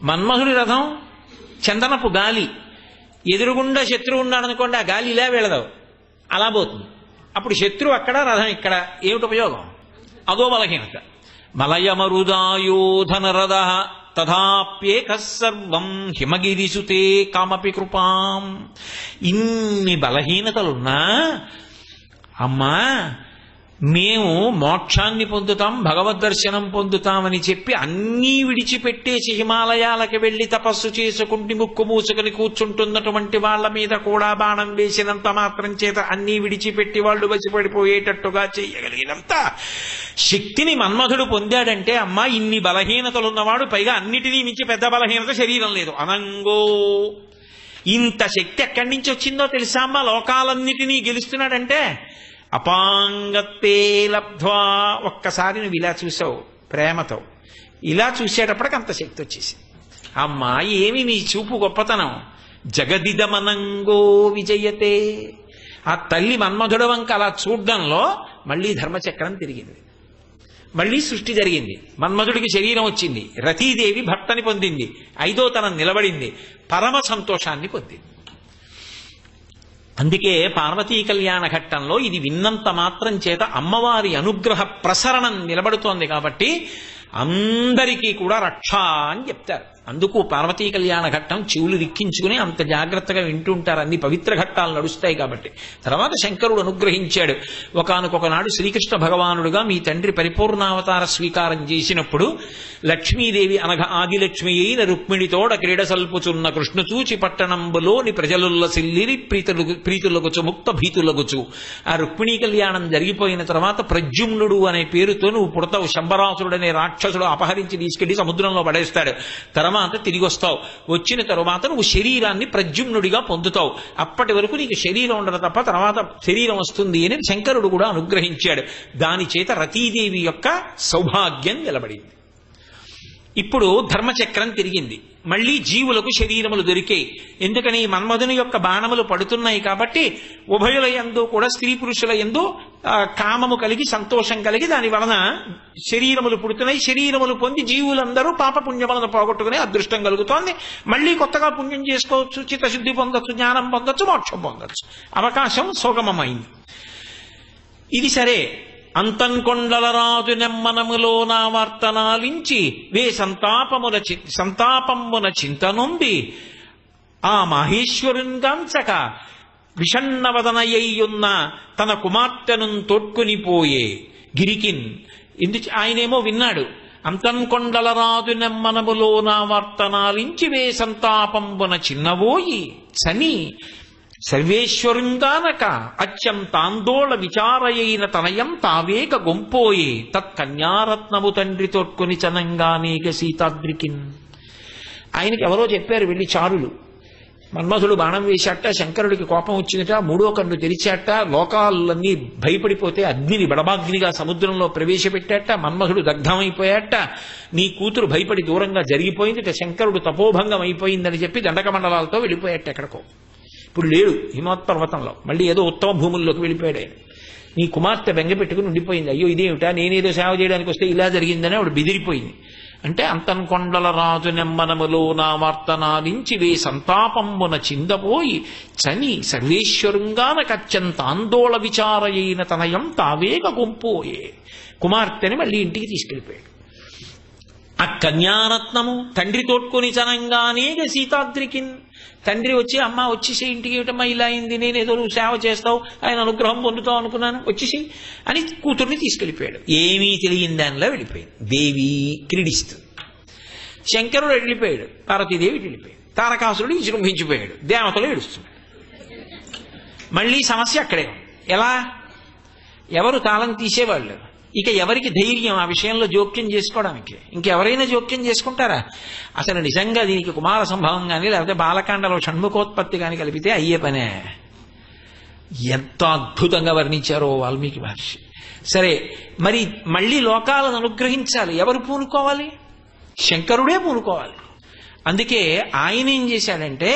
మన్మధుడి రథం చందనపు గాలి ఎదురుగుండా శత్రువు ఉన్నాడు అనుకోండి ఆ గాలి ఇలా వెళ్ళదు అలా పోతుంది అప్పుడు శత్రువు అక్కడ రథం ఇక్కడ ఏమిటి ఉపయోగం అదో బలహీనత మలయమరుదాయోధనరథ తథాప్యేక సర్వం హిమగిరిసుతే కామపి కృపాం ఇన్ని బలహీనతలున్నా అమ్మా మేము మోక్షాన్ని పొందుతాం భగవద్ దర్శనం పొందుతామని చెప్పి అన్నీ విడిచిపెట్టేసి హిమాలయాలకు వెళ్లి తపస్సు చేసుకుంటి ముక్కు మూసుకుని కూర్చుంటున్నటువంటి వాళ్ళ మీద కూడా బాణం వేసినంత మాత్రం చేత అన్నీ విడిచిపెట్టి వాళ్ళు వసిపడిపోయేటట్టుగా చేయగలిగినంత శక్తిని మన్మధుడు పొందాడంటే అమ్మా ఇన్ని బలహీనతలున్నవాడు పైగా అన్నిటినీ మించి పెద్ద బలహీనత శరీరం లేదు అనంగో ఇంత శక్తి ఎక్కడి నుంచి వచ్చిందో తెలుసా అమ్మా లోకాలన్నిటినీ గెలుస్తున్నాడంటే అపాంగత్తే లబ్ధ్వా ఒక్కసారి నువ్వు ఇలా చూసావు ప్రేమతో ఇలా చూసేటప్పటికి అంత శక్తి వచ్చేసింది అమ్మా ఏమి నీ చూపు గొప్పతనం జగదిదమనంగో విజయతే ఆ తల్లి మన్మధుడ వంక అలా చూడ్డంలో మళ్ళీ ధర్మచక్రం తిరిగింది మళ్ళీ సృష్టి జరిగింది మన్మధుడికి శరీరం వచ్చింది రతీదేవి భర్తని పొందింది ఐదో తనం నిలబడింది పరమ సంతోషాన్ని పొందింది అందుకే పార్వతీ కళ్యాణ ఘట్టంలో ఇది విన్నంత మాత్రం చేత అమ్మవారి అనుగ్రహ ప్రసరణం నిలబడుతోంది కాబట్టి అందరికీ కూడా రక్ష అని చెప్తారు అందుకు పార్వతీ కళ్యాణ ఘట్టం చెవులు రిక్కించుకుని అంత జాగ్రత్తగా వింటుంటారు అన్ని పవిత్ర ఘట్టాలు నడుస్తాయి కాబట్టి తర్వాత శంకరుడు అనుగ్రహించాడు ఒకనకొక నాడు శ్రీకృష్ణ భగవానుడుగా మీ తండ్రి పరిపూర్ణావతార స్వీకారం చేసినప్పుడు లక్ష్మీదేవి అనగా ఆదిలక్ష్మి అయిన రుక్మిణితోడ క్రీడ సల్పుచున్న కృష్ణచూచి పట్టణంబులోని ప్రజలుల్ల సిల్లిరి ప్రీతులు ప్రీతులగుచు ముక్త భీతులగుచు ఆ రుక్మిణీ కళ్యాణం జరిగిపోయిన తర్వాత ప్రద్యుమ్నుడు అనే పేరుతో నువ్వు పుడతావు శంబరాసురుడు అనే రాక్షసుడు అపహరించి తీసుకెళ్లి సముద్రంలో పడేస్తాడు తర్వాత తిరిగి వస్తావు వచ్చిన తరువాత నువ్వు శరీరాన్ని ప్రద్యుమ్నుడిగా పొందుతావు అప్పటి వరకు నీకు శరీరం ఉండదు తప్ప తర్వాత శరీరం వస్తుంది అని శంకరుడు కూడా అనుగ్రహించాడు దాని చేత రతీదేవి యొక్క సౌభాగ్యం నిలబడింది ఇప్పుడు ధర్మచక్రం తిరిగింది మళ్ళీ జీవులకు శరీరములు దొరికాయి ఎందుకని మన్మధుని యొక్క బాణములు పడుతున్నాయి కాబట్టి ఉభయుల ఎందు కూడా స్త్రీ పురుషుల ఎందు ఆ, కామము కలిగి సంతోషం కలిగి దాని వలన శరీరములు పుడుతున్నాయి శరీరములు పొంది జీవులందరూ పాప పుణ్యములను పోగొట్టుకునే అదృష్టం కలుగుతోంది మళ్ళీ కొత్తగా పుణ్యం చేసుకోవచ్చు చిత్తశుద్ధి పొందొచ్చు జ్ఞానం పొందొచ్చు మోక్షం పొందొచ్చు అవకాశం సుగమమైంది ఇది సరే అంతన్కొండలరాజు నెమ్మనములో నా వార్తనాలించి వే సంతాపమున చి సంతాపమున చింతనుంది ఆ మహేశ్వరుంగాంచక విషణ్ణవదనయ్యున్న తన కుమార్తెను తోడ్కునిపోయే గిరికిన్ ఎందు ఆయనేమో విన్నాడు అంతన్కొండలరాజు నెమ్మనములో నా వార్తనాలించి వే సంతాపంబున చిన్నవోయి చని సర్వేశ్వరుంగానక అత్యంతాందోళ విచారయైన తనయం తావేక గొంపోయే తత్కన్యారత్నము తండ్రి తోడ్కొని చనంగానేగ సీతాద్రికిన్ ఆయనకి ఎవరో చెప్పారు వెళ్ళి చారులు మన్మధుడు బాణం వేశాట శంకరుడికి కోపం వచ్చినట మూడో కన్ను తెరిచాట లోకాలన్నీ భయపడిపోతే అగ్నిని బడబాగ్నిగా సముద్రంలో ప్రవేశపెట్టాట మన్మధుడు దగ్ధమైపోయాట నీ కూతురు భయపడి దూరంగా జరిగిపోయింది శంకరుడు తపోభంగం అయిపోయిందని చెప్పి దండక మండలాలతో వెళ్ళిపోయాట ఎక్కడికో ఇప్పుడు లేడు హిమోత్పర్వతంలో మళ్ళీ ఏదో ఉత్తమ భూముల్లోకి వెళ్ళిపోయాడు ఆయన నీ కుమార్తె బెంగ పెట్టుకుని ఉండిపోయింది అయ్యో ఇదేమిటా నేనేదో సేవ చేయడానికి వస్తే ఇలా జరిగిందని ఆవిడ బెదిరిపోయింది అంటే అంతన్కొండల రాజు నెమ్మనములో నా వార్తనాలించి వే సంతాపంబున చిందపోయి చని సర్వేశ్వరుంగానకత్యంత ఆందోళ విచారయైన తనయం తావేగ గుంపోయే కుమార్తెని మళ్ళీ ఇంటికి తీసుకెళ్ళిపోయాడు ఆ కన్యారత్నము తండ్రి తోడ్కొని చనంగానేగ సీతాద్రికి తండ్రి వచ్చి అమ్మ వచ్చేసి ఇంటికి ఏమిటమ్మా ఇలా అయింది నేను ఏదో నువ్వు సేవ చేస్తావు ఆయన అనుగ్రహం పొందుతావు అనుకున్నాను వచ్చేసి అని కూతుర్ని తీసుకెళ్ళిపోయాడు ఏమీ తెలియని దానిలో వెళ్ళిపోయింది దేవి క్రీడిస్తుంది శంకరుడు వెళ్ళిపోయాడు పార్వతీదేవి వెళ్ళిపోయాడు తారకాసురుడు విజృంభించిపోయాడు దేవతలు ఏడుస్తున్నాడు మళ్ళీ సమస్య అక్కడే ఉంది ఎలా ఎవరు తాళం తీసేవాళ్ళు ఇక ఎవరికి ధైర్యం ఆ విషయంలో జోక్యం చేసుకోవడానికి ఇంకెవరైనా జోక్యం చేసుకుంటారా అసలు నిజంగా దీనికి కుమార సంభవం కానీ లేకపోతే బాలకాండలో షణ్ముఖోత్పత్తి కానీ కలిపితే అయ్యే పనే ఎంత అద్భుతంగా వర్ణించారో వాల్మీకి మహర్షి సరే మరి మళ్ళీ లోకాలను అనుగ్రహించాలి ఎవరు పూనుకోవాలి శంకరుడే పూనుకోవాలి అందుకే ఆయన ఏం చేశాడంటే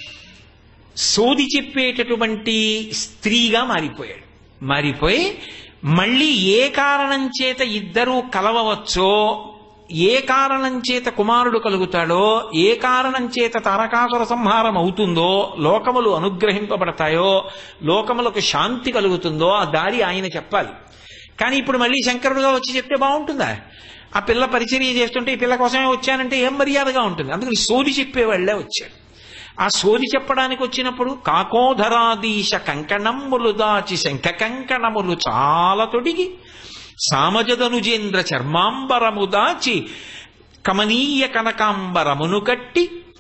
సోది చెప్పేటటువంటి స్త్రీగా మారిపోయాడు మారిపోయి మళ్ళీ ఏ కారణం చేత ఇద్దరూ కలవవచ్చో ఏ కారణం చేత కుమారుడు కలుగుతాడో ఏ కారణం చేత తారకాసుర సంహారం అవుతుందో లోకములు అనుగ్రహింపబడతాయో లోకములకు శాంతి కలుగుతుందో ఆ దారి ఆయన చెప్పాలి కానీ ఇప్పుడు మళ్ళీ శంకరుడుగా వచ్చి చెప్తే బాగుంటుందా ఆ పిల్ల పరిచర్య చేస్తుంటే ఈ పిల్ల కోసమే వచ్చానంటే ఏం మర్యాదగా ఉంటుంది అందుకని సోది చెప్పేవాళ్లే వచ్చాడు ఆ సోది చెప్పడానికి వచ్చినప్పుడు కాకోధరాదీశ కంకణములు దాచి శంఖ కంకణములు చాలా తొడిగి సామజదనుజేంద్ర చర్మాంబరము దాచి కమనీయ కనకాంబరమును కట్టి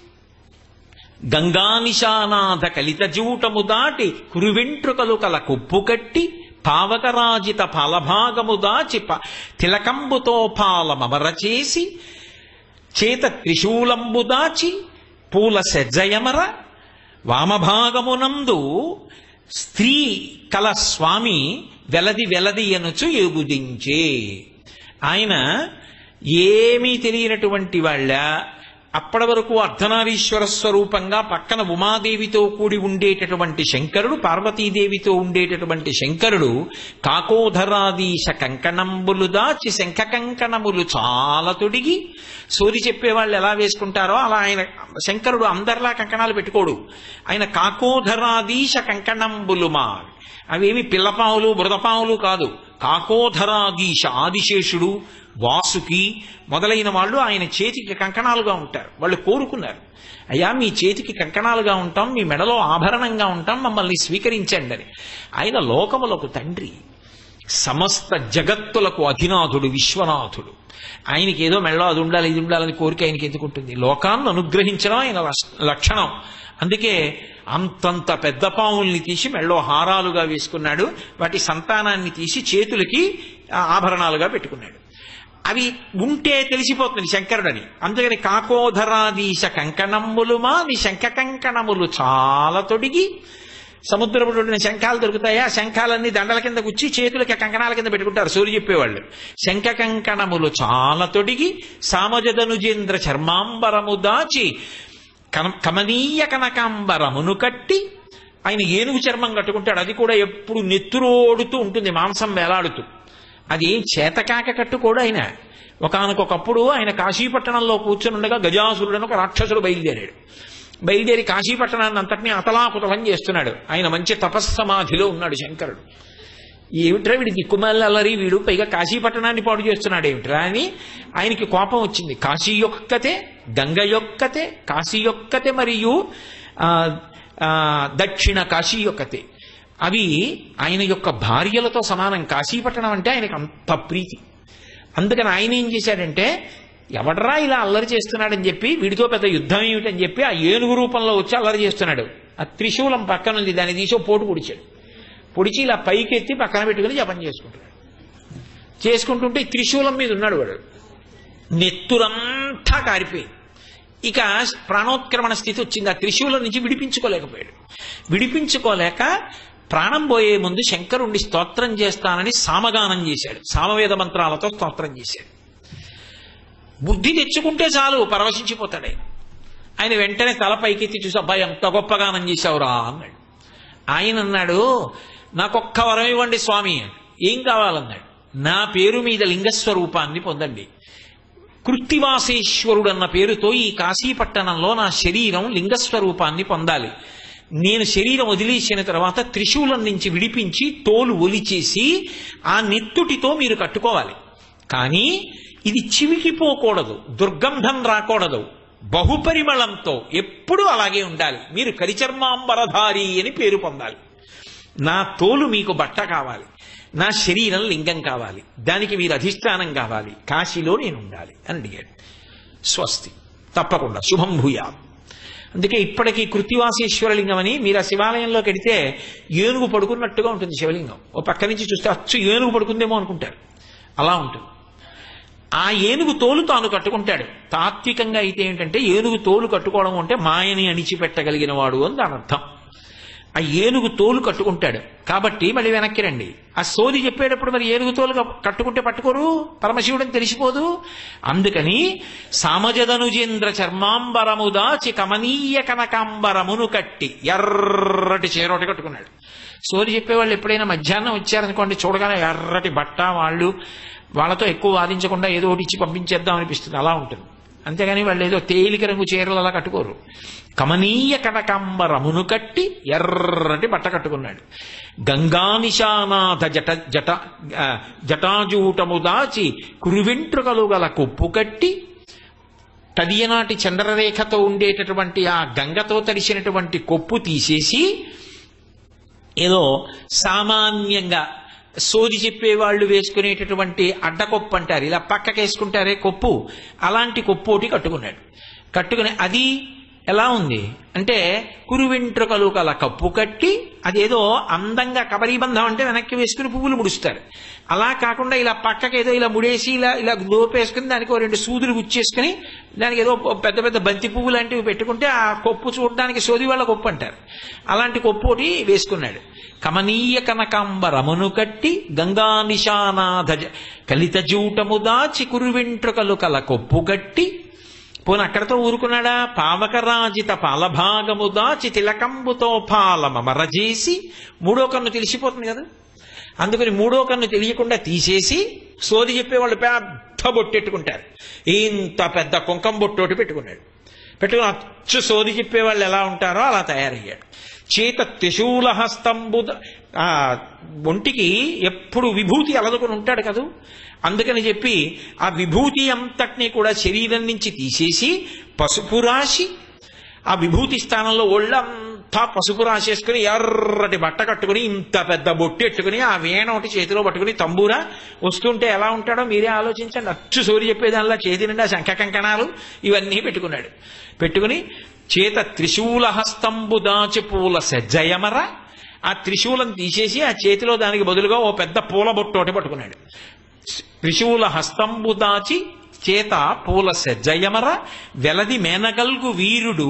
గంగానిశానాథ కలిత జూటము దాటి కురువెంట్రుకలు కల కొప్పు కట్టి పావకరాజిత ఫలభాగము దాచి ప- తిలకంబుతో పాలమమర చేసి చేత త్రిశూలంబు దాచి పూల సెజ్జయమర వామభాగమునందు స్త్రీ కల స్వామి వెలది వెలది అనుచు ఎగుదించే ఆయన ఏమీ తెలియనటువంటి వాళ్ళ అప్పటి వరకు అర్ధనారీశ్వర స్వరూపంగా పక్కన ఉమాదేవితో కూడి ఉండేటటువంటి శంకరుడు పార్వతీదేవితో ఉండేటటువంటి శంకరుడు కాకోధరాదీశ కంకణంబులు దాచి శంఖ కంకణములు చాలా తొడిగి సూరి చెప్పేవాళ్ళు ఎలా వేసుకుంటారో అలా ఆయన శంకరుడు అందరిలా కంకణాలు పెట్టుకోడు ఆయన కాకోధరాదీశ కంకణంబులు మా అవేమి పిల్లపావులు బురదపావులు కాదు కాకోధరాదీశ ఆదిశేషుడు వాసుకి మొదలైన వాళ్ళు ఆయన చేతికి కంకణాలుగా ఉంటారు వాళ్ళు కోరుకున్నారు అయ్యా మీ చేతికి కంకణాలుగా ఉంటాం మీ మెడలో ఆభరణంగా ఉంటాం మమ్మల్ని స్వీకరించండి అని ఆయన లోకములకు తండ్రి సమస్త జగత్తులకు అధినాథుడు విశ్వనాథుడు ఆయనకి ఏదో మెడలో అది ఉండాలి ఇది ఉండాలని కోరిక ఆయనకి ఎందుకుంటుంది లోకాన్ని అనుగ్రహించడం ఆయన లక్ష- లక్షణం అందుకే అంతంత పెద్ద పావుల్ని తీసి మెడలో హారాలుగా వేసుకున్నాడు వాటి సంతానాన్ని తీసి చేతులకి ఆ, ఆభరణాలుగా పెట్టుకున్నాడు అవి ఉంటే తెలిసిపోతుంది శంకరుడని అందుకని కాకోధరాదీశ కంకణములు మాది శంఖ కంకణములు చాలా తొడిగి సముద్రపుడున్న శంఖాలు దొరుకుతాయా ఆ శంఖాలన్నీ దండల కింద గుచ్చి చేతులకి కంకణాల కింద పెట్టుకుంటారు సూర్య చెప్పేవాళ్ళు శంఖ కంకణములు చాలా తొడిగి సామజదనుజేంద్ర చర్మాంబరము దాచి కన- కమనీయ కనకాంబరమును కట్టి ఆయన ఏనుగు చర్మం కట్టుకుంటాడు అది కూడా ఎప్పుడు నెత్తురోడుతూ ఉంటుంది మాంసం వేలాడుతూ అది ఏం చేతకాక కట్టుకోడు ఆయన ఒకనకొకప్పుడు ఆయన కాశీపట్టణంలో కూర్చుని ఉండగా గజాసురుడని ఒక రాక్షసుడు బయలుదేరాడు బయలుదేరి కాశీపట్టణాన్ని అంతటినీ అతలాకుతలం చేస్తున్నాడు ఆయన మంచి తపస్సమాధిలో ఉన్నాడు శంకరుడు ఏమిట్రా వీడి దిక్కుమాల అల్లరి వీడు పైగా కాశీపట్టణాన్ని పాడు చేస్తున్నాడు ఏమిట్రా అని ఆయనకి కోపం వచ్చింది కాశీ యొక్కతే గంగ యొక్కతే కాశీ యొక్కతే మరియు ఆ, ఆ, దక్షిణ కాశీ యొక్కతే అవి ఆయన యొక్క భార్యలతో సమానం కాశీపట్టణం అంటే ఆయనకు అంత ప్రీతి అందుకని ఆయన ఏం చేశాడంటే ఎవడరా ఇలా అల్లరి చేస్తున్నాడని చెప్పి వీడితో పెద్ద యుద్ధం ఏమిటని చెప్పి ఆ ఏనుగు రూపంలో వచ్చి అల్లరి చేస్తున్నాడు ఆ త్రిశూలం పక్కన ఉంది దాన్ని తీసి ఓ పోటు పొడిచాడు పొడిచి ఇలా పైకెత్తి పక్కన పెట్టుకుని జపం చేసుకుంటున్నాడు చేసుకుంటుంటే ఈ త్రిశూలం మీద ఉన్నాడు వాడు నెత్తురంతా కారిపోయింది ఇక ప్రాణోత్క్రమణ స్థితి వచ్చింది ఆ త్రిశూలం నుంచి విడిపించుకోలేకపోయాడు విడిపించుకోలేక ప్రాణం పోయే ముందు శంకరుణ్ణి స్తోత్రం చేస్తానని సామగానం చేశాడు సామవేద మంత్రాలతో స్తోత్రం చేశాడు బుద్ధి తెచ్చుకుంటే చాలు పరవశించిపోతాడు ఆయన ఆయన వెంటనే తల పైకెత్తి చూసి అబ్బాయి ఎంత గొప్పగానం చేశావురా అన్నాడు ఆయన అన్నాడు నాకొక్క వరం ఇవ్వండి స్వామి ఏం కావాలన్నాడు నా పేరు మీద లింగస్వరూపాన్ని పొందండి కృత్తివాసేశ్వరుడు అన్న పేరుతో ఈ కాశీపట్టణంలో నా శరీరం లింగస్వరూపాన్ని పొందాలి నేను శరీరం వదిలేసిన తర్వాత త్రిశూలం నుంచి విడిపించి తోలు ఒలిచేసి ఆ నెత్తుటితో మీరు కట్టుకోవాలి కానీ ఇది చివికిపోకూడదు దుర్గంధం రాకూడదు బహుపరిమళంతో ఎప్పుడూ అలాగే ఉండాలి మీరు కరిచర్మాంబరధారి అని పేరు పొందాలి నా తోలు మీకు బట్ట కావాలి నా శరీరం లింగం కావాలి దానికి మీరు అధిష్టానం కావాలి కాశీలో నేను ఉండాలి అని అడిగాడు స్వస్తి తప్పకుండా శుభం భూయా అందుకే ఇప్పటికీ కృత్తివాసేశ్వర లింగం అని మీరు ఆ శివాలయంలోకి వెడితే ఏనుగు పడుకున్నట్టుగా ఉంటుంది శివలింగం ఓ పక్క నుంచి చూస్తే అచ్చు ఏనుగు పడుకుందేమో అనుకుంటారు అలా ఉంటుంది ఆ ఏనుగు తోలు తాను కట్టుకుంటాడు తాత్వికంగా అయితే ఏంటంటే ఏనుగు తోలు కట్టుకోవడం అంటే మాయని అణిచిపెట్టగలిగిన వాడు అని దాని అర్థం ఆ ఏనుగు తోలు కట్టుకుంటాడు కాబట్టి మళ్ళీ వెనక్కి రండి ఆ సోది చెప్పేటప్పుడు మరి ఏనుగు తోలు కప్- కట్టుకుంటే పట్టుకోరు పరమశివుడని తెలిసిపోదు అందుకని సామజదనుజేంద్ర చర్మాంబరము దాచి కమనీయ కనకాంబరమును కట్టి ఎర్రటి చీరోటి కట్టుకున్నాడు సోది చెప్పేవాళ్ళు ఎప్పుడైనా మధ్యాహ్నం వచ్చారనుకోండి చూడగానే ఎర్రటి బట్ట వాళ్ళు వాళ్ళతో ఎక్కువ వాదించకుండా ఏదో ఒకటి ఇచ్చి పంపించేద్దాం అనిపిస్తుంది అలా ఉంటుంది అంతేగాని వాళ్ళు ఏదో తేలిక రంగు చీరలు అలా కట్టుకోరు కమనీయ కనకాంబరమును కట్టి ఎర్రటి బట్ట కట్టుకున్నాడు గంగానిశానాథ జట జట ఆ, జటాజూటము దాచి కురువెంట్రుకలు గల కొప్పు కట్టి తదియనాటి చంద్రరేఖతో ఉండేటటువంటి ఆ గంగతో తడిసినటువంటి కొప్పు తీసేసి ఏదో సామాన్యంగా సోది చెప్పేవాళ్ళు వేసుకునేటటువంటి అడ్డకొప్పు అంటారు ఇలా పక్కకేసుకుంటారే కొప్పు అలాంటి కొప్పు ఒకటి కట్టుకున్నాడు కట్టుకుని అది ఎలా ఉంది అంటే కురు వెంట్రుకలు కల కప్పు కట్టి అదేదో అందంగా కబరీబంధం అంటే వెనక్కి వేసుకుని పువ్వులు ముడుస్తారు అలా కాకుండా ఇలా పక్కకి ఏదో ఇలా ముడేసి ఇలా ఇలా లోపేసుకుని దానికి ఓ రెండు సూదులు గుచ్చేసుకుని దానికి ఏదో పెద్ద పెద్ద బంతి పువ్వు లాంటివి పెట్టుకుంటే ఆ కొప్పు చూడడానికి సోది వాళ్ళ కొప్పు అంటారు అలాంటి కొప్పు ఒకటి వేసుకున్నాడు కమనీయ కనకాంబరమును కట్టి గంగా నిశానాధ జ- కలిత జూటము దాచి కురు వెంట్రుకలు కల కొప్పు కట్టి పోనీ అక్కడతో ఊరుకున్నాడా పావకరాజిత పాలభాగము దాచి తిలకంబుతో పాలమరజేసి మూడో కన్ను తెలిసిపోతుంది కదా అందుకని మూడో కన్ను తెలియకుండా తీసేసి సోది చెప్పేవాళ్ళు పెద్ద బొట్టెట్టుకుంటారు ఇంత పెద్ద కుంకం బొట్టోటి పెట్టుకున్నాడు పెట్టుకుని అచ్చు సోది చెప్పేవాళ్ళు ఎలా ఉంటారో అలా తయారయ్యాడు చేత త్రిశూల హస్తంబు ఆ ఒంటికి ఎప్పుడు విభూతి అలదుకుని ఉంటాడు కదూ అందుకని చెప్పి ఆ విభూతి అంతటినీ కూడా శరీరం నుంచి తీసేసి పసుపు రాసి ఆ విభూతి స్థానంలో ఒళ్ళంతా పసుపు రాసేసుకుని ఎర్రటి బట్ట కట్టుకుని ఇంత పెద్ద బొట్టు ఎట్టుకుని ఆ వీణ ఒకటి చేతిలో పట్టుకుని తంబూరా వస్తుంటే ఎలా ఉంటాడో మీరే ఆలోచించండి అచ్చు సోరి చెప్పేదానిలా చేతి నిండా శంఖ కంకణాలు ఇవన్నీ పెట్టుకున్నాడు పెట్టుకుని చేత త్రిశూల హస్తంబు దాచి పూల సజ్జయమర ఆ త్రిశూలం తీసేసి ఆ చేతిలో దానికి బదులుగా ఓ పెద్ద పూల బొట్టు ఒకటి పట్టుకున్నాడు త్రిశూల హస్తంబు దాచి చేత పూల సజ్జయమర వెలది మేనగల్గు వీరుడు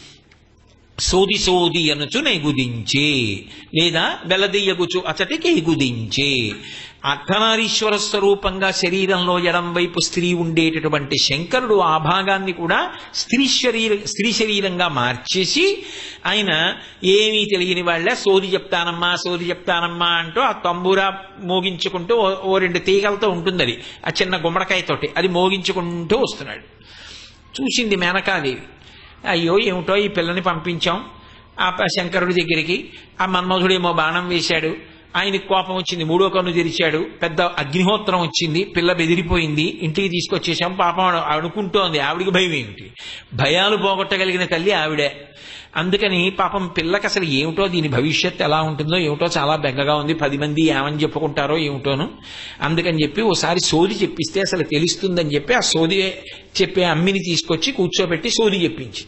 సోది సోది అనుచు నెగుదించే లేదా వెలదీయగుచు అచటికి ఎగుదించే అర్ధనారీశ్వర స్వరూపంగా శరీరంలో ఎడం వైపు స్త్రీ ఉండేటటువంటి శంకరుడు ఆ భాగాన్ని కూడా స్త్రీ శరీర స్త్రీ శరీరంగా మార్చేసి ఆయన ఏమీ తెలియని వాళ్ళే సోది చెప్తానమ్మా సోది చెప్తానమ్మా అంటూ ఆ తంబూరా మోగించుకుంటూ ఓ- ఓ రెండు తీగలతో ఉంటుంది అది ఆ చిన్న గుమ్మడికాయతోటి అది మోగించుకుంటూ వస్తున్నాడు చూసింది మేనకాదేవి అయ్యో ఏమిటో ఈ పిల్లని పంపించాం ఆ ప- శంకరుడి దగ్గరికి ఆ మన్మధుడేమో బాణం వేశాడు ఆయనకి కోపం వచ్చింది మూడో కన్ను తెరిచాడు పెద్ద అగ్నిహోత్రం వచ్చింది పిల్ల బెదిరిపోయింది ఇంటికి తీసుకొచ్చేసాం పాపం అను- అనుకుంటోంది ఆవిడికి భయం ఏమిటి భయాలు పోగొట్టగలిగిన తల్లి ఆవిడే అందుకని పాపం పిల్లకి అసలు ఏమిటో దీని భవిష్యత్తు ఎలా ఉంటుందో ఏమిటో చాలా బెంగగా ఉంది పది మంది ఏమని చెప్పుకుంటారో ఏమిటోను అందుకని చెప్పి ఓసారి సోది చెప్పిస్తే అసలు తెలుస్తుందని చెప్పి ఆ సోది చెప్పే అమ్మిని తీసుకొచ్చి కూర్చోబెట్టి సోది చెప్పించి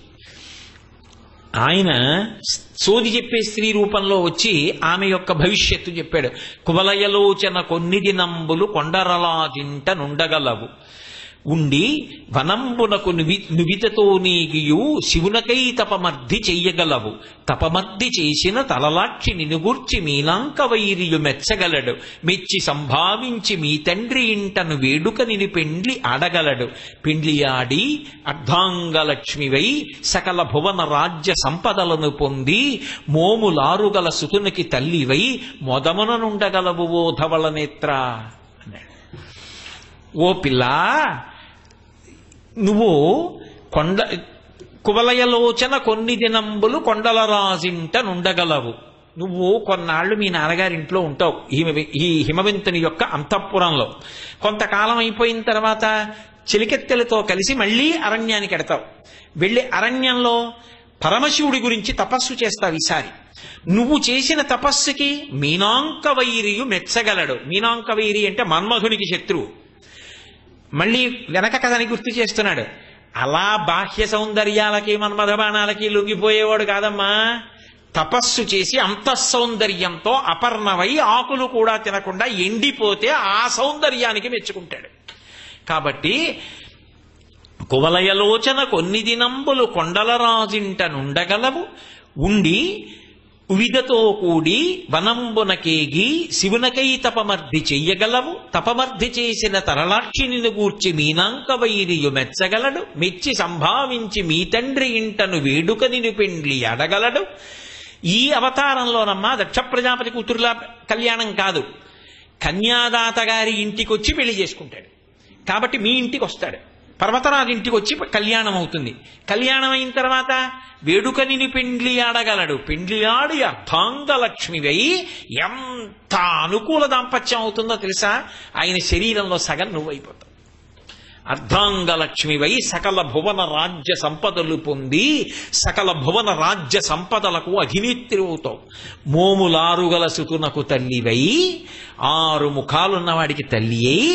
ఆయన సోది చెప్పే స్త్రీ రూపంలో వచ్చి ఆమె యొక్క భవిష్యత్తు చెప్పాడు కువలయలోచన కొన్ని దినంబులు కొండరలాజింట నుండగలవు ఉండి వనంబునకు నువి నువితతో నీగియు శివునకై తపమర్ధి చెయ్యగలవు తపమర్ధి చేసిన తలలాక్షి నినుగూర్చి మీనాంక వైరియు మెచ్చగలడు మెచ్చి సంభావించి మీ తండ్రి ఇంటను వేడుక నిని పెండ్లి ఆడగలడు పెండ్లి ఆడి అర్ధాంగలక్ష్మివై సకల భువన రాజ్య సంపదలను పొంది మోములారుగల సుతునికి తల్లివై మొదమున నుండగలవు ఓ ధవళ నేత్ర అన్నాడు ఓ పిల్ల నువ్వు కొండ కువలయలోచన కొన్ని దినంబులు కొండల రాజింట నుండగలవు నువ్వు కొన్నాళ్ళు మీ నాన్నగారింట్లో ఉంటావు హిమ ఈ హిమవంతుని యొక్క అంతఃపురంలో కొంతకాలం అయిపోయిన తర్వాత చిలికెత్తెలతో కలిసి మళ్ళీ అరణ్యానికి ఎడతావు వెళ్ళి అరణ్యంలో పరమశివుడి గురించి తపస్సు చేస్తావు ఈసారి నువ్వు చేసిన తపస్సుకి మీనాంక వైరియు మెచ్చగలడు మీనాంక వైరి అంటే మన్మధునికి శత్రువు మళ్ళీ వెనక కథని గుర్తు చేస్తున్నాడు అలా బాహ్య సౌందర్యాలకి మన్మథ బాణాలకి లొంగిపోయేవాడు కాదమ్మా తపస్సు చేసి అంతఃసౌందర్యంతో అపర్ణమై ఆకులు కూడా తినకుండా ఎండిపోతే ఆ సౌందర్యానికి మెచ్చుకుంటాడు కాబట్టి కువలయలోచన కొన్ని దినంబులు కొండల రాజింట నుండగలవు ఉండి ఉవిదతో కూడి వనంబునకేగి శివునకై తపమర్ధి చెయ్యగలవు తపమర్ధి చేసిన తరలాక్షిని గూర్చి మీనాంక వైరియు మెచ్చగలడు మెచ్చి సంభావించి మీ తండ్రి ఇంటను వేడుక నిను పెండ్లి అడగలడు ఈ అవతారంలోనమ్మా దక్ష ప్రజాపతి కూతురులా కళ్యాణం కాదు కన్యాదాత గారి ఇంటికి వచ్చి పెళ్లి చేసుకుంటాడు కాబట్టి మీ ఇంటికి వస్తాడు పర్వతరాజు ఇంటికి వచ్చి కళ్యాణం అవుతుంది కళ్యాణం అయిన తర్వాత వేడుకనిని పెండ్లి ఆడగలడు పెండ్లి ఆడి అర్ధాంగ లక్ష్మివై ఎంత అనుకూల దాంపత్యం అవుతుందో తెలుసా ఆయన శరీరంలో సగం నువ్వైపోతావు అర్ధాంగలక్ష్మివై సకల భువన రాజ్య సంపదలు పొంది సకల భువన రాజ్య సంపదలకు అధినేత్రి అవుతావు మోములారుగల సుతునకు తల్లివై ఆరు ముఖాలున్న వాడికి తల్లి అయి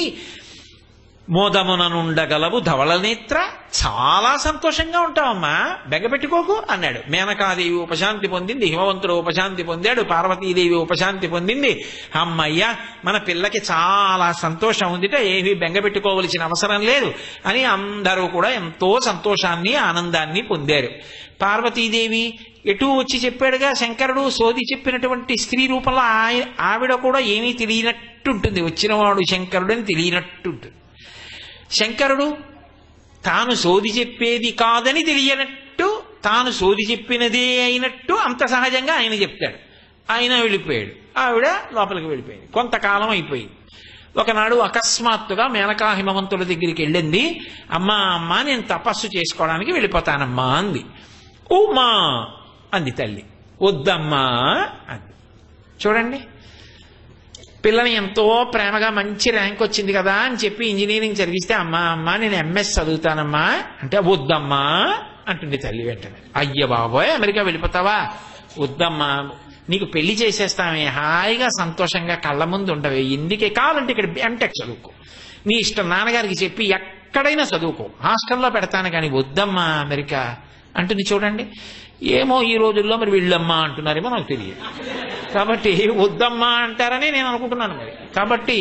మోదముననుండగలవు ధవళనేత్ర చాలా సంతోషంగా ఉంటావమ్మా బెగపెట్టుకోకు అన్నాడు మేనకాదేవి ఉపశాంతి పొందింది హిమవంతుడు ఉపశాంతి పొందాడు పార్వతీదేవి ఉపశాంతి పొందింది అమ్మయ్య మన పిల్లకి చాలా సంతోషం ఉందిట ఏమీ బెంగపెట్టుకోవలసిన అవసరం లేదు అని అందరూ కూడా ఎంతో సంతోషాన్ని ఆనందాన్ని పొందారు పార్వతీదేవి ఎటు వచ్చి చెప్పాడుగా శంకరుడు సోది చెప్పినటువంటి స్త్రీ రూపంలో ఆయ- ఆవిడ కూడా ఏమీ తెలియనట్టుంటుంది వచ్చినవాడు శంకరుడని తెలియనట్టుంటుంది శంకరుడు తాను సోది చెప్పేది కాదని తెలియనట్టు తాను సోది చెప్పినదే అయినట్టు అంత సహజంగా ఆయన చెప్తాడు ఆయన వెళ్ళిపోయాడు ఆవిడ లోపలికి వెళ్ళిపోయింది కొంతకాలం అయిపోయింది ఒకనాడు అకస్మాత్తుగా మేనకా హిమవంతుల దగ్గరికి వెళ్ళింది అమ్మా అమ్మా నేను తపస్సు చేసుకోవడానికి వెళ్ళిపోతానమ్మా అంది ఉమా అంది తల్లి వద్దమ్మా అంది చూడండి పిల్లని ఎంతో ప్రేమగా మంచి ర్యాంక్ వచ్చింది కదా అని చెప్పి ఇంజనీరింగ్ చదివిస్తే అమ్మా అమ్మా నేను ఎంఎస్ చదువుతానమ్మా అంటే వద్దమ్మా అంటుంది తల్లి వెంటనే అయ్య బాబోయ్ అమెరికా వెళ్ళిపోతావా వద్దమ్మా నీకు పెళ్లి చేసేస్తామే హాయిగా సంతోషంగా కళ్ళ ముందు ఉండవే ఎందుకే కావాలంటే ఇక్కడ ఎంటెక్ చదువుకో నీ ఇష్టం నాన్నగారికి చెప్పి ఎక్కడైనా చదువుకో హాస్టల్లో పెడతాను కానీ వద్దమ్మా అమెరికా అంటుంది చూడండి ఏమో ఈ రోజుల్లో మరి వీళ్ళమ్మా అంటున్నారేమో నాకు తెలియదు కాబట్టి వద్దమ్మా అంటారని నేను అనుకుంటున్నాను మరి కాబట్టి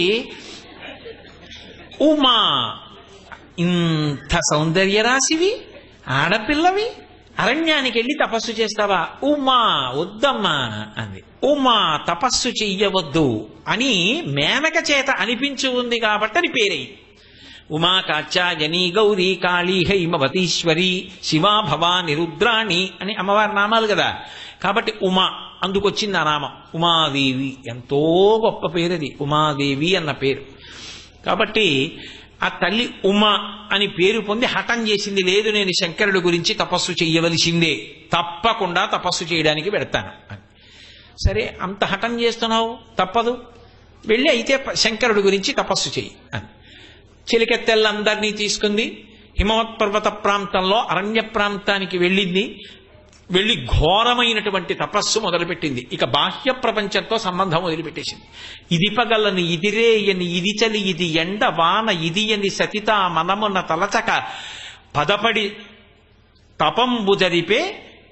ఉమా ఇంత సౌందర్య రాశివి ఆడపిల్లవి అరణ్యానికి వెళ్ళి తపస్సు చేస్తావా ఉమా వద్దమ్మా అంది ఉమా తపస్సు చెయ్యవద్దు అని మేనక చేత అనిపించు ఉంది కాబట్టి అని పేరయింది ఉమా కాచాయని గౌరీ కాళీ హైమవతీశ్వరి శివా భవాని రుద్రాణి అని అమ్మవారి నామాలు కదా కాబట్టి ఉమా అందుకొచ్చింది ఆ నామం ఉమాదేవి ఎంతో గొప్ప పేరు అది ఉమాదేవి అన్న పేరు కాబట్టి ఆ తల్లి ఉమ అని పేరు పొంది హఠం చేసింది లేదు నేను శంకరుడి గురించి తపస్సు చెయ్యవలసిందే తప్పకుండా తపస్సు చేయడానికి పెడతాను అని సరే అంత హఠం చేస్తున్నావు తప్పదు వెళ్ళి అయితే ప- శంకరుడి గురించి తపస్సు చెయ్యి అని చిలికెత్తెల్లందరినీ తీసుకుంది హిమవత్ పర్వత ప్రాంతంలో అరణ్య ప్రాంతానికి వెళ్ళింది వెళ్ళి ఘోరమైనటువంటి తపస్సు మొదలుపెట్టింది ఇక బాహ్య ప్రపంచంతో సంబంధం వదిలిపెట్టేసింది ఇది పగలని ఇదిరేయని ఇది చలి ఇది ఎండ వాన ఇది అని సతిత మనమున తలచక పదపడి తపంబు జరిపే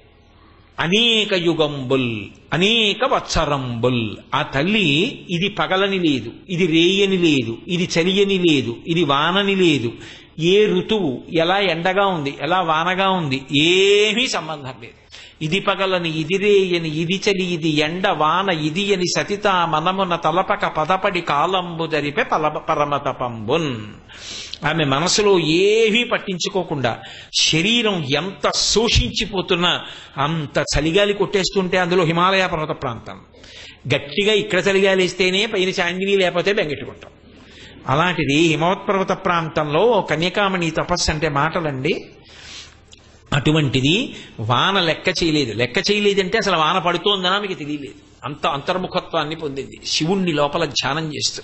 అనేక యుగంబుల్ అనేక వత్సరంబుల్ ఆ తల్లి ఇది పగలని లేదు ఇది రేయని లేదు ఇది చలియని లేదు ఇది వానని లేదు ఏ ఋతువు ఎలా ఎండగా ఉంది ఎలా వానగా ఉంది ఏమీ సంబంధం లేదు ఇది పగలని ఇది రేయని ఇది చలి ఇది ఎండ వాన ఇది అని సతిత మనమున తలపక పదపడి కాలంబు జరిపే పల పరమతపంబున్ ఆమె మనసులో ఏమీ పట్టించుకోకుండా శరీరం ఎంత శోషించిపోతున్నా అంత చలిగాలి కొట్టేస్తుంటే అందులో హిమాలయ పర్వత ప్రాంతం గట్టిగా ఇక్కడ చలిగాలి వేస్తేనే పైన చాందిని లేకపోతే బెంగెట్టుకుంటాం అలాంటిది హిమవత్ పర్వత ప్రాంతంలో కన్యకామణి తపస్సు అంటే మాటలండి అటువంటిది వాన లెక్క చేయలేదు లెక్క చేయలేదంటే అసలు వాన పడుతోందనా మీకు తెలియలేదు అంత అంతర్ముఖత్వాన్ని పొందింది శివుణ్ణి లోపల ధ్యానం చేస్తూ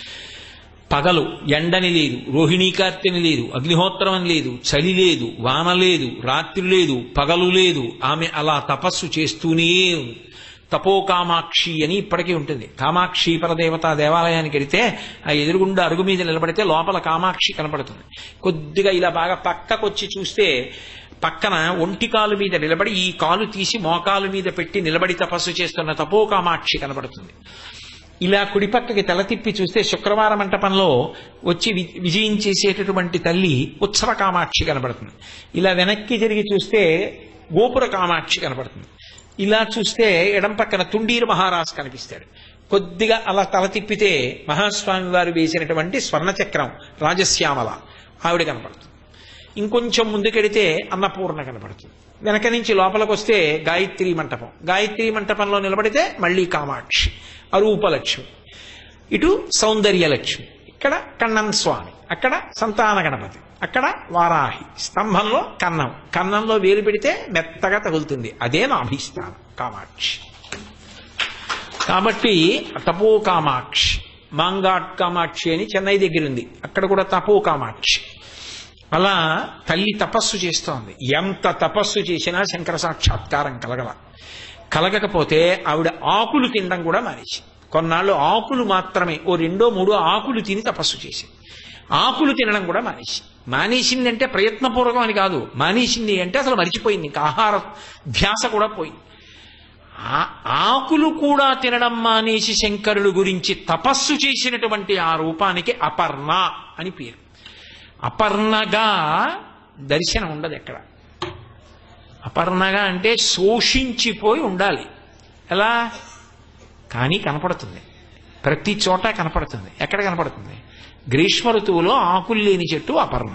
పగలు ఎండని లేదు రోహిణీ కార్తెని లేదు అగ్నిహోత్రం అని లేదు చలి లేదు వాన లేదు రాత్రి లేదు పగలు లేదు ఆమె అలా తపస్సు చేస్తూనే ఉంది తపో కామాక్షి అని ఇప్పటికీ ఉంటుంది కామాక్షి పరదేవత దేవాలయానికి వెళితే ఆ ఎదురుగుండా అరుగు మీద నిలబడితే లోపల కామాక్షి కనపడుతుంది కొద్దిగా ఇలా బాగా పక్కకొచ్చి చూస్తే పక్కన ఒంటి కాలు మీద నిలబడి ఈ కాలు తీసి మోకాలు మీద పెట్టి నిలబడి తపస్సు చేస్తున్న తపో కామాక్షి కనపడుతుంది ఇలా కుడిపక్కకి తల తిప్పి చూస్తే శుక్రవార మంటపంలో వచ్చి వి- విజయం చేసేటటువంటి తల్లి ఉత్సవ కామాక్షి కనబడుతుంది ఇలా వెనక్కి తిరిగి చూస్తే గోపుర కామాక్షి కనబడుతుంది ఇలా చూస్తే ఎడం పక్కన తుండీరు మహారాజ్ కనిపిస్తాడు కొద్దిగా అలా తల తిప్పితే మహాస్వామి వారు వేసినటువంటి స్వర్ణ చక్రం రాజశ్యామల ఆవిడ కనపడుతుంది ఇంకొంచెం ముందుకెడితే అన్నపూర్ణ కనపడుతుంది వెనక నుంచి లోపలికి వస్తే గాయత్రి మంటపం గాయత్రి మంటపంలో నిలబడితే మళ్ళీ కామాక్షి అరూపలక్ష్మి ఇటు సౌందర్య లక్ష్మి ఇక్కడ కన్నన్ స్వామి అక్కడ సంతాన గణపతి అక్కడ వారాహి స్తంభంలో కన్నం కన్నంలో వేలు పెడితే మెత్తగా తగులుతుంది అదే నా అభిష్టానం కామాక్షి కాబట్టి తపో కామాక్షి మాంగాట్ కామాక్షి అని చెన్నై దగ్గర ఉంది అక్కడ కూడా తపో కామాక్షి అలా తల్లి తపస్సు చేస్తోంది ఎంత తపస్సు చేసినా శంకర సాక్షాత్కారం కలగల కలగకపోతే ఆవిడ ఆకులు తినడం కూడా మానేసి కొన్నాళ్ళు ఆకులు మాత్రమే ఓ రెండో మూడో ఆకులు తిని తపస్సు చేసింది ఆకులు తినడం కూడా మానేసి మానేసింది అంటే ప్రయత్నపూర్వకం అని కాదు మానేసింది అంటే అసలు మరిచిపోయింది ఇంకా ఆహార ధ్యాస కూడా పోయింది ఆ- ఆకులు కూడా తినడం మానేసి శంకరుడు గురించి తపస్సు చేసినటువంటి ఆ రూపానికి అపర్ణ అని పేరు అపర్ణగా దర్శనం ఉండదు ఎక్కడ అపర్ణగా అంటే శోషించిపోయి ఉండాలి ఎలా కానీ కనపడుతుంది ప్రతి చోట కనపడుతుంది ఎక్కడ కనపడుతుంది గ్రీష్మ ఋతువులో ఆకులు లేని చెట్టు అపర్ణ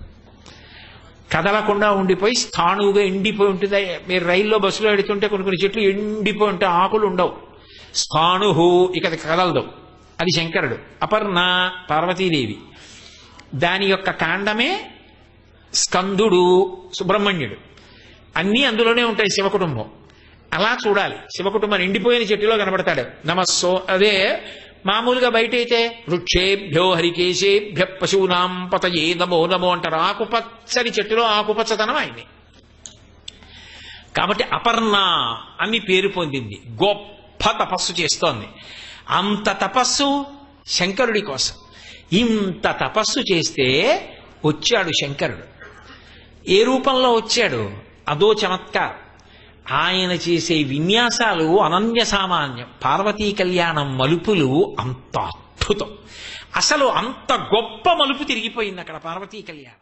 కదలకుండా ఉండిపోయి స్థాణువుగా ఎండిపోయి ఉంటుంది మీరు రైల్లో బస్సులో ఎడుతుంటే కొన్ని కొన్ని చెట్లు ఎండిపోయి ఉంటే ఆకులు ఉండవు స్థాణుహు ఇక అది కదలదు అది శంకరుడు అపర్ణ పార్వతీదేవి దాని యొక్క కాండమే స్కందుడు సుబ్రహ్మణ్యుడు అన్నీ అందులోనే ఉంటాయి శివకుటుంబం అలా చూడాలి శివకుటుంబం ఎండిపోయిన చెట్టులో కనబడతాడు నమస్సో అదే మామూలుగా బయట అయితే వృక్షేభ్యో హరికేశేభ్య పశూనాం పతయే నమో నమో అంటారు ఆకుపచ్చని చెట్టులో ఆకుపచ్చతనం ఆయన్ని కాబట్టి అపర్ణ అని పేరు పొందింది గొప్ప తపస్సు చేస్తోంది అంత తపస్సు శంకరుడి కోసం ఇంత తపస్సు చేస్తే వచ్చాడు శంకరుడు ఏ రూపంలో వచ్చాడు అదో చమత్కారం ఆయన చేసే విన్యాసాలు అనన్య సామాన్యం పార్వతీ కళ్యాణం మలుపులు అంత అద్భుతం అసలు అంత గొప్ప మలుపు తిరిగిపోయింది అక్కడ పార్వతీ కళ్యాణం